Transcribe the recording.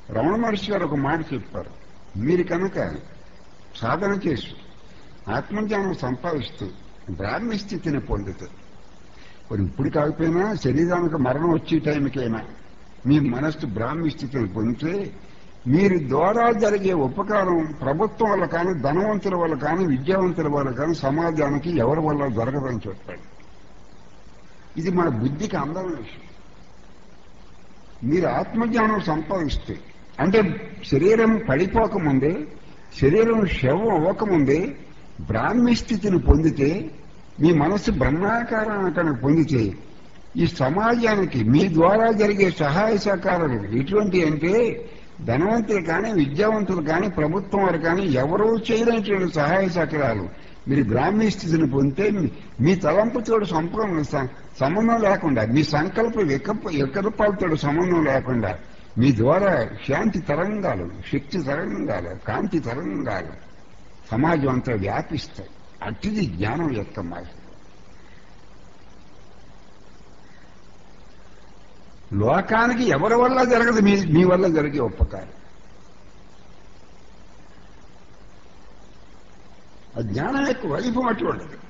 రమణ మహర్షి గారు ఒక మాట చెప్పారు మీరు కనుక సాధన చేసి ఆత్మజ్ఞానం సంపాదిస్తూ బ్రాహ్మ స్థితిని పొందుతూ మరి ఇప్పుడు కాకపోయినా శరీరానికి మరణం వచ్చే టైంకైనా మీ మనస్సు బ్రాహ్మీ స్థితిని పొందితే మీరు ద్వారా జరిగే ఉపకారం ప్రభుత్వం వల్ల కానీ ధనవంతుల వల్ల కానీ విద్యావంతుల వల్ల కానీ సమాజానికి ఎవరి వల్ల జరగదని చెప్పాడు ఇది మన బుద్ధికి అందమైన విషయం మీరు ఆత్మజ్ఞానం సంపాదిస్తే అంటే శరీరం పడిపోకముందే శరీరం శవం అవ్వకముందే బ్రాహ్మీ స్థితిని పొందితే మీ మనస్సు బ్రహ్మాకారాన్ని పొందితే ఈ సమాజానికి మీ ద్వారా జరిగే సహాయ సహకారాలు ఎటువంటి అంటే ధనవంతులు కానీ విద్యావంతులు కానీ ప్రభుత్వం వారు కానీ ఎవరూ చేయలేనటువంటి సహాయ సహకారాలు మీరు బ్రాహ్మీ స్థితిని పొందితే మీ- మీ తలంపుతోడు సంపూర్ణ స- సంబంధం లేకుండా మీ సంకల్ప వికల్ప వికల్పాలతో సంబంధం లేకుండా మీ ద్వారా శాంతి తరంగాలు శక్తి తరంగాలు కాంతి తరంగాలు సమాజం అంతా వ్యాపిస్తాయి అట్టిది జ్ఞానం యొక్క మార్గం లోకానికి ఎవరి వల్ల జరగదు మీ మీ వల్ల జరిగే ఉపకారం ఆ జ్ఞానం యొక్క వైభవం అటువంటిది